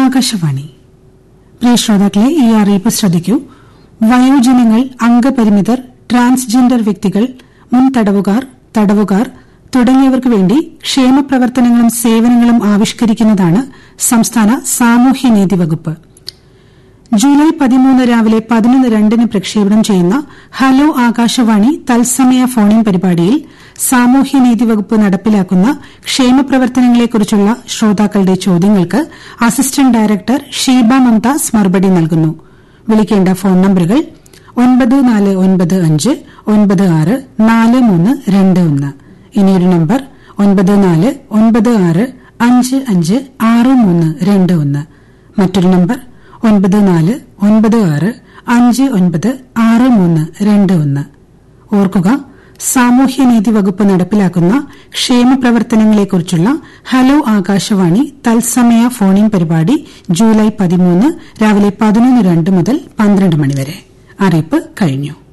ആകാശവാണി പ്രിയ ശ്രോതാക്കളെ ഈ അറിയിപ്പ് ശ്രദ്ധിക്കൂ വയോജനങ്ങൾ അംഗപരിമിതർ ട്രാൻസ്ജെൻഡർ വ്യക്തികൾ മുൻ തടവുകാർ തടവുകാർ തുടങ്ങിയവർക്ക് വേണ്ടി ക്ഷേമപ്രവർത്തനങ്ങളും സേവനങ്ങളും ആവിഷ്കരിക്കുന്നതാണ് സംസ്ഥാന സാമൂഹ്യനീതി വകുപ്പ് ജൂലൈ പതിമൂന്ന് രാവിലെ പതിനൊന്ന് രണ്ടിന് പ്രക്ഷേപണം ചെയ്യുന്ന ഹലോ ആകാശവാണി തത്സമയ ഫോണിൻ പരിപാടിയിൽ സാമൂഹ്യനീതി വകുപ്പ് നടപ്പിലാക്കുന്ന ക്ഷേമപ്രവർത്തനങ്ങളെക്കുറിച്ചുള്ള ശ്രോതാക്കളുടെ ചോദ്യങ്ങൾക്ക് അസിസ്റ്റന്റ് ഡയറക്ടർ ഷീബ മംതാസ് മറുപടി നൽകുന്നു വിളിക്കേണ്ട ഫോൺ നമ്പറുകൾ ഒൻപത് നാല് ഒൻപത് അഞ്ച് ഒൻപത് ആറ് നാല് മൂന്ന് രണ്ട് ഒന്ന് ഇനിയൊരു നമ്പർ ഒൻപത് നാല് ഒൻപത് ആറ് അഞ്ച് അഞ്ച് ആറ് മൂന്ന് രണ്ട് ഒന്ന് മറ്റൊരു നമ്പർ ഒൻപത് നാല് ഒൻപത് ആറ് അഞ്ച് ഒൻപത് ആറ് മൂന്ന് രണ്ട് ഒന്ന് ഓർക്കുക സാമൂഹ്യനീതി വകുപ്പ് നടപ്പിലാക്കുന്ന ക്ഷേമപ്രവർത്തനങ്ങളെക്കുറിച്ചുള്ള ഹലോ ആകാശവാണി തത്സമയ ഫോണിൻ പരിപാടി ജൂലൈ പതിമൂന്ന് രാവിലെ പതിനൊന്ന് രണ്ട് മുതൽ പന്ത്രണ്ട് മണിവരെ അറിയിപ്പ് കഴിഞ്ഞു